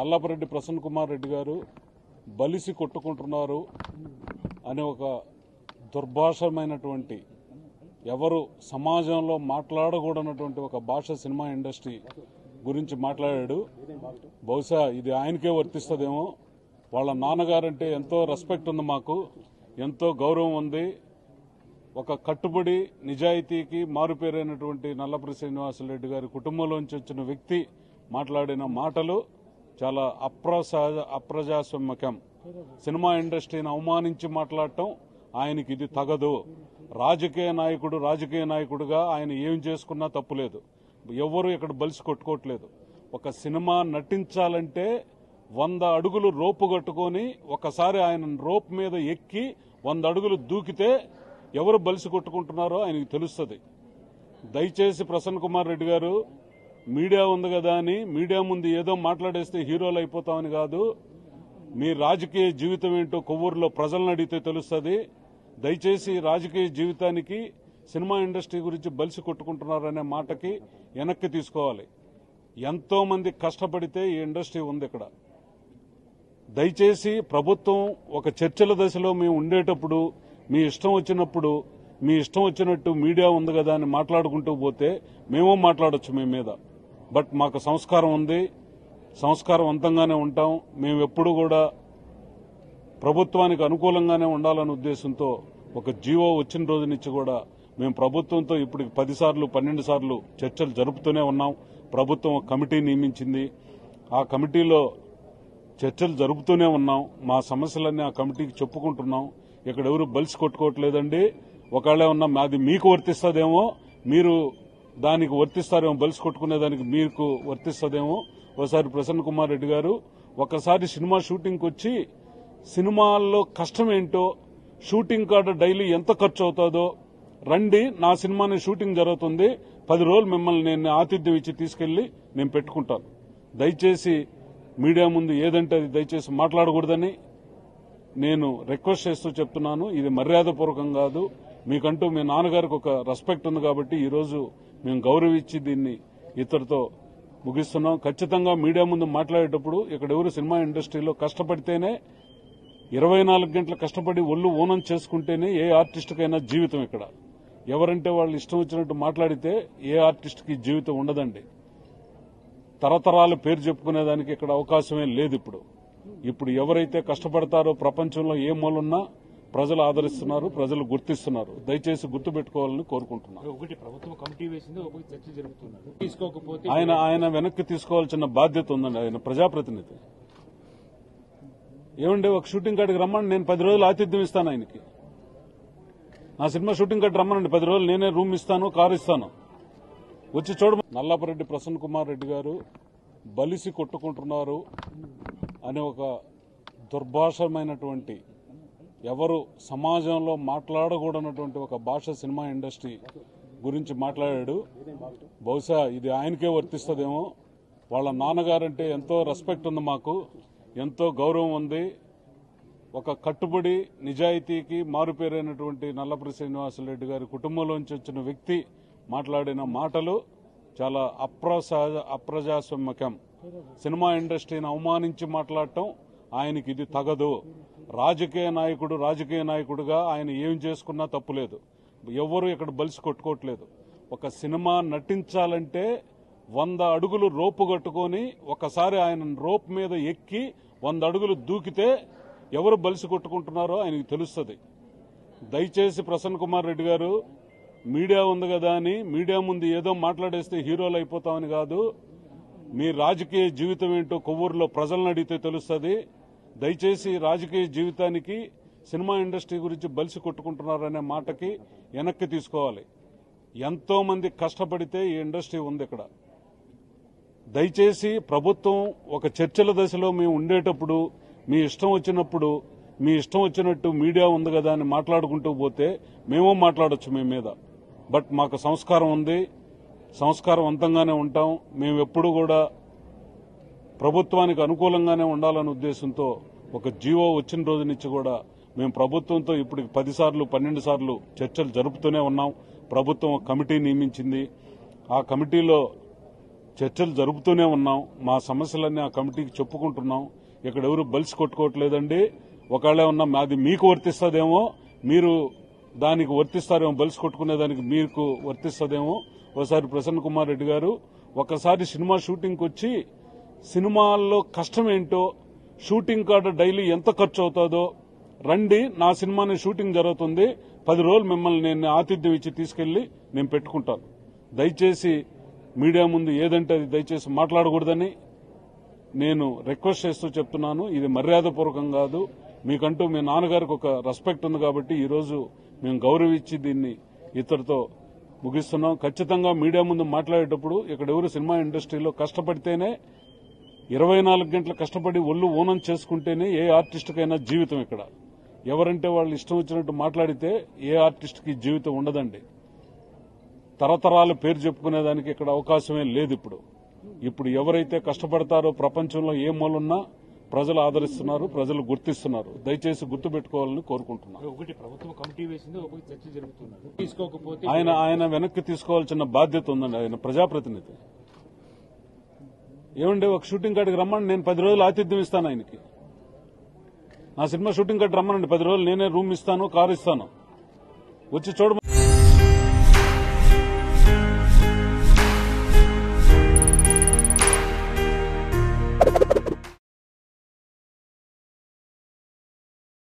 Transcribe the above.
నల్లపరెడ్డి ప్రసన్న కుమార్ రెడ్డి గారు బలిసి కొట్టుకుంటున్నారు అనే ఒక దుర్భాషమైనటువంటి ఎవరు సమాజంలో మాట్లాడకూడనటువంటి ఒక భాష సినిమా ఇండస్ట్రీ గురించి మాట్లాడాడు బహుశా ఇది ఆయనకే వర్తిస్తుందేమో వాళ్ళ నాన్నగారంటే ఎంతో రెస్పెక్ట్ ఉంది మాకు ఎంతో గౌరవం ఉంది ఒక కట్టుబడి నిజాయితీకి మారుపేరైనటువంటి నల్లపురి శ్రీనివాసరెడ్డి గారి కుటుంబంలోంచి వచ్చిన వ్యక్తి మాట్లాడిన మాటలు చాలా అప్రసా అప్రజాస్వామ్యకం సినిమా ఇండస్ట్రీని అవమానించి మాట్లాడటం ఆయనకి ఇది తగదు రాజకీయ నాయకుడు రాజకీయ నాయకుడిగా ఆయన ఏం చేసుకున్నా తప్పులేదు ఎవరు ఇక్కడ బలిసి కొట్టుకోవట్లేదు ఒక సినిమా నటించాలంటే వంద అడుగులు రోపు కట్టుకొని ఒకసారి ఆయన రోప్ మీద ఎక్కి వంద అడుగులు దూకితే ఎవరు బలిసి కొట్టుకుంటున్నారో ఆయనకి తెలుస్తుంది దయచేసి ప్రసన్న కుమార్ రెడ్డి గారు మీడియా ఉంది కదా అని మీడియా ముందు ఏదో మాట్లాడేస్తే హీరోలు అయిపోతామని కాదు మీ రాజకీయ జీవితం ఏంటో కొవ్వూరులో ప్రజలను అడిగితే తెలుస్తుంది దయచేసి రాజకీయ జీవితానికి సినిమా ఇండస్ట్రీ గురించి బలిసి కొట్టుకుంటున్నారనే మాటకి వెనక్కి తీసుకోవాలి ఎంతో మంది కష్టపడితే ఈ ఇండస్ట్రీ ఉంది ఇక్కడ దయచేసి ప్రభుత్వం ఒక చర్చల దశలో మేము ఉండేటప్పుడు మీ ఇష్టం వచ్చినప్పుడు మీ ఇష్టం వచ్చినట్టు మీడియా ఉంది కదా అని మాట్లాడుకుంటూ పోతే మేము మాట్లాడొచ్చు మీ మీద బట్ మాకు సంస్కారం ఉంది సంస్కారవంతంగానే ఉంటాం మేము ఎప్పుడు కూడా ప్రభుత్వానికి అనుకూలంగానే ఉండాలనే ఉద్దేశంతో ఒక జీవో వచ్చిన రోజు నుంచి కూడా మేము ప్రభుత్వంతో ఇప్పుడు పది సార్లు పన్నెండు సార్లు చర్చలు జరుపుతూనే ఉన్నాం ప్రభుత్వం ఒక కమిటీ నియమించింది ఆ కమిటీలో చర్చలు జరుపుతూనే ఉన్నాం మా సమస్యలన్నీ ఆ కమిటీకి చెప్పుకుంటున్నాం ఇక్కడ ఎవరు బలిసి కొట్టుకోవట్లేదండి ఒకవేళ ఉన్న మాది మీకు వర్తిస్తుందేమో మీరు దానికి వర్తిస్తారేమో బలిసి కొట్టుకునేదానికి మీకు వర్తిస్తుందేమో ఒకసారి ప్రసన్న కుమార్ రెడ్డి గారు ఒకసారి సినిమా షూటింగ్కి వచ్చి సినిమాల్లో కష్టం ఏంటో షూటింగ్ కాడ డైలీ ఎంత ఖర్చు అవుతుందో రండి నా సినిమాని షూటింగ్ జరుగుతుంది పది రోజులు మిమ్మల్ని నేను ఆతిథ్యం ఇచ్చి తీసుకెళ్లి నేను పెట్టుకుంటాను దయచేసి మీడియా ముందు ఏదంటే అది దయచేసి మాట్లాడకూడదని నేను రిక్వెస్ట్ చేస్తూ చెప్తున్నాను ఇది మర్యాదపూర్వకం కాదు మీకంటూ మీ నాన్నగారికి ఒక రెస్పెక్ట్ ఉంది కాబట్టి ఈ రోజు మేము గౌరవించి దీన్ని ఇతరుతో ముగిస్తున్నాం ఖచ్చితంగా మీడియా ముందు మాట్లాడేటప్పుడు ఇక్కడ ఎవరు సినిమా ఇండస్ట్రీలో కష్టపడితేనే ఇరవై నాలుగు గంటలు కష్టపడి ఒళ్ళు ఊనం చేసుకుంటేనే ఏ ఆర్టిస్ట్కైనా జీవితం ఇక్కడ ఎవరంటే వాళ్ళు ఇష్టం వచ్చినట్టు మాట్లాడితే ఏ ఆర్టిస్ట్కి జీవితం ఉండదండి తరతరాల పేరు చెప్పుకునేదానికి ఇక్కడ అవకాశమే లేదు ఇప్పుడు ఇప్పుడు ఎవరైతే కష్టపడతారో ప్రపంచంలో ఏ మూలన్నా ప్రజలు ఆదరిస్తున్నారు ప్రజలు గుర్తిస్తున్నారు దయచేసి గుర్తుపెట్టుకోవాలని కోరుకుంటున్నాను ఒకటి ప్రభుత్వం కమిటీ వేసింది ఒకటి చర్చ జరుపుతున్నారు తీసుకోకపోతే ఆయన ఆయన వెనక్కి తీసుకోవాల్సిన బాధ్యత ఉందండి ఆయన ప్రజాప్రతినిధి ఏమండి ఒక షూటింగ్ కాడికి రమ్మని నేను పది రోజులు ఆతిథ్యం ఇస్తాను ఆయనకి నా సినిమా షూటింగ్ కాడికి రమ్మనండి పది రోజులు నేనే రూమ్ ఇస్తాను కారు ఇస్తాను వచ్చి చూడ నల్లపరెడ్డి ప్రసన్న కుమార్ రెడ్డి గారు బలిసి కొట్టుకుంటున్నారు అనే ఒక దుర్భాషమైనటువంటి ఎవరు సమాజంలో మాట్లాడకూడనటువంటి ఒక భాష సినిమా ఇండస్ట్రీ గురించి మాట్లాడాడు బహుశా ఇది ఆయనకే వర్తిస్తుందేమో వాళ్ళ నాన్నగారంటే ఎంతో రెస్పెక్ట్ ఉంది మాకు ఎంతో గౌరవం ఉంది ఒక కట్టుబడి నిజాయితీకి మారుపేరైనటువంటి నల్లపురి శ్రీనివాసరెడ్డి గారి కుటుంబంలోంచి వచ్చిన వ్యక్తి మాట్లాడిన మాటలు చాలా అప్రసా అప్రజాస్వామ్యకం సినిమా ఇండస్ట్రీని అవమానించి మాట్లాడటం ఆయనకి ఇది తగదు రాజకీయ నాయకుడు రాజకీయ నాయకుడిగా ఆయన ఏం చేసుకున్నా తప్పులేదు ఎవరు ఇక్కడ బలిసి కొట్టుకోవట్లేదు ఒక సినిమా నటించాలంటే వంద అడుగులు రోపు కట్టుకొని ఒకసారి ఆయన రోప్ మీద ఎక్కి వంద అడుగులు దూకితే ఎవరు బలిసి కొట్టుకుంటున్నారో ఆయనకి తెలుస్తుంది దయచేసి ప్రసన్న కుమార్ రెడ్డి గారు మీడియా ఉంది కదా అని మీడియా ముందు ఏదో మాట్లాడేస్తే హీరోలు అయిపోతామని కాదు మీ రాజకీయ జీవితం ఏంటో కొవ్వూరులో ప్రజలను అడిగితే తెలుస్తుంది దయచేసి రాజకీయ జీవితానికి సినిమా ఇండస్ట్రీ గురించి బలిసి కొట్టుకుంటున్నారనే మాటకి వెనక్కి తీసుకోవాలి ఎంతో మంది కష్టపడితే ఈ ఇండస్ట్రీ ఉంది ఇక్కడ దయచేసి ప్రభుత్వం ఒక చర్చల దశలో మేము ఉండేటప్పుడు మీ ఇష్టం వచ్చినప్పుడు మీ ఇష్టం వచ్చినట్టు మీడియా ఉంది కదా అని మాట్లాడుకుంటూ పోతే మేము మాట్లాడొచ్చు మీ మీద బట్ మాకు సంస్కారం ఉంది సంస్కారవంతంగానే ఉంటాం మేము ఎప్పుడు కూడా ప్రభుత్వానికి అనుకూలంగానే ఉండాలనే ఉద్దేశంతో ఒక జీవో వచ్చిన రోజు నుంచి కూడా మేము ప్రభుత్వంతో ఇప్పుడు పది సార్లు పన్నెండు సార్లు చర్చలు జరుపుతూనే ఉన్నాం ప్రభుత్వం ఒక కమిటీ నియమించింది ఆ కమిటీలో చర్చలు జరుపుతూనే ఉన్నాం మా సమస్యలన్నీ ఆ కమిటీకి చెప్పుకుంటున్నాం ఇక్కడ ఎవరు బలిసి కొట్టుకోవట్లేదండి ఒకవేళ ఉన్న మాది మీకు వర్తిస్తుందేమో మీరు దానికి వర్తిస్తారేమో బలిసి కొట్టుకునేదానికి మీకు వర్తిస్తుందేమో ఒకసారి ప్రసన్న కుమార్ రెడ్డి గారు ఒకసారి సినిమా షూటింగ్కి వచ్చి సినిమాల్లో కష్టం ఏంటో షూటింగ్ కాడ డైలీ ఎంత ఖర్చు అవుతుందో రండి నా సినిమాని షూటింగ్ జరుగుతుంది పది రోజులు మిమ్మల్ని నేను ఆతిథ్యం ఇచ్చి తీసుకెళ్లి నేను పెట్టుకుంటాను దయచేసి మీడియా ముందు ఏదంటే అది దయచేసి మాట్లాడకూడదని నేను రిక్వెస్ట్ చేస్తూ చెప్తున్నాను ఇది మర్యాదపూర్వకం కాదు మీకంటూ మీ నాన్నగారికి ఒక రెస్పెక్ట్ ఉంది కాబట్టి ఈ రోజు మేము గౌరవించి దీన్ని ఇతరుతో ముగిస్తున్నాం ఖచ్చితంగా మీడియా ముందు మాట్లాడేటప్పుడు ఇక్కడ ఎవరు సినిమా ఇండస్ట్రీలో కష్టపడితేనే ఇరవై నాలుగు గంటలు కష్టపడి ఒళ్ళు ఊనం చేసుకుంటేనే ఏ ఆర్టిస్ట్కైనా జీవితం ఇక్కడ ఎవరంటే వాళ్ళు ఇష్టం వచ్చినట్టు మాట్లాడితే ఏ ఆర్టిస్ట్కి జీవితం ఉండదండి తరతరాల పేరు చెప్పుకునేదానికి ఇక్కడ అవకాశమే లేదు ఇప్పుడు ఇప్పుడు ఎవరైతే కష్టపడతారో ప్రపంచంలో ఏ మూలన్నా ప్రజలు ఆదరిస్తున్నారు ప్రజలు గుర్తిస్తున్నారు దయచేసి గుర్తుపెట్టుకోవాలని కోరుకుంటున్నాను ఒకటి ప్రభుత్వం కమిటీ వేసింది ఒకటి చర్చ జరుగుతున్నది తీసుకోకపోతే ఆయన ఆయన వెనక్కి తీసుకోవాల్సిన బాధ్యత ఉందండి ఆయన ప్రజాప్రతినిధి ఏమండి ఒక షూటింగ్ కాడికి రమ్మని నేను పది రోజులు ఆతిథ్యం ఇస్తాను ఆయనకి నా సినిమా షూటింగ్ కాడికి రమ్మనండి పది రోజులు నేనే రూమ్ ఇస్తాను కారు ఇస్తాను వచ్చి చూడ